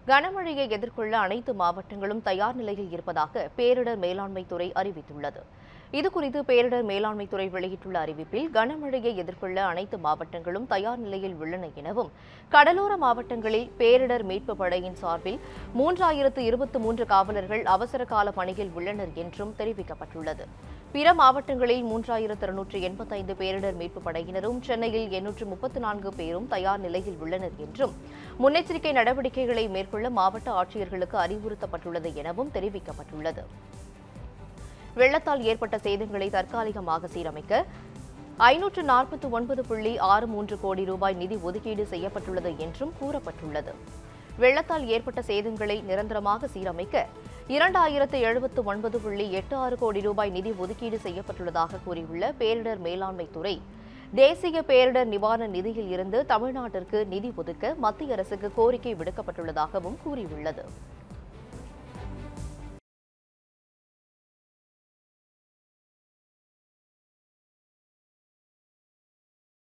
கனமழையை எதிர்கொள்ள அனைத்து மாவட்டங்களும் தயார் நிலையில் இருப்பதாக பேரிடர் மேலாண்மை துறை அறிவித்துள்ளது இதுகுறித்து பேரிடர் மேலாண்மை துறை வெளியிட்டுள்ள அறிவிப்பில் கனமழையை எதிர்கொள்ள அனைத்து மாவட்டங்களும் தயார் நிலையில் உள்ளன எனவும் கடலோர மாவட்டங்களில் பேரிடர் மீட்பு படையின் சார்பில் மூன்றாயிரத்து இருபத்தி மூன்று காவலர்கள் அவசர கால பணியில் உள்ளனர் என்றும் தெரிவிக்கப்பட்டுள்ளது பிற மாவட்டங்களில் மூன்றாயிரத்து இருநூற்று எண்பத்தைந்து பேரிடர் மீட்பு படையினரும் சென்னையில் எண்ணூற்று முப்பத்து நான்கு பேரும் தயார் நிலையில் உள்ளனர் என்றும் முன்னெச்சரிக்கை நடவடிக்கைகளை மேற்கொள்ள மாவட்ட ஆட்சியர்களுக்கு அறிவுறுத்தப்பட்டுள்ளது எனவும் தெரிவிக்கப்பட்டுள்ளது வெள்ளத்தால் ஏற்பட்ட சேதங்களை தற்காலிகமாக சீரமைக்க ஐநூற்று நாற்பத்தி ஒன்பது புள்ளி ஆறு மூன்று கோடி ரூபாய் நிதி ஒதுக்கீடு செய்யப்பட்டுள்ளது என்றும் கூறப்பட்டுள்ளது வெள்ளத்தால் ஏற்பட்ட சேதங்களை நிரந்தரமாக சீரமைக்க இரண்டாயிரத்து எழுபத்து ஒன்பது புள்ளி எட்டு ஆறு கோடி ரூபாய் நிதி ஒதுக்கீடு செய்யப்பட்டுள்ளதாக கூறியுள்ள பேரிடர் மேலாண்மை துறை தேசிய பேரிடர் நிவாரண நிதியில் இருந்து தமிழ்நாட்டிற்கு நிதி ஒதுக்க மத்திய அரசுக்கு கோரிக்கை விடுக்கப்பட்டுள்ளதாகவும் கூறியுள்ளது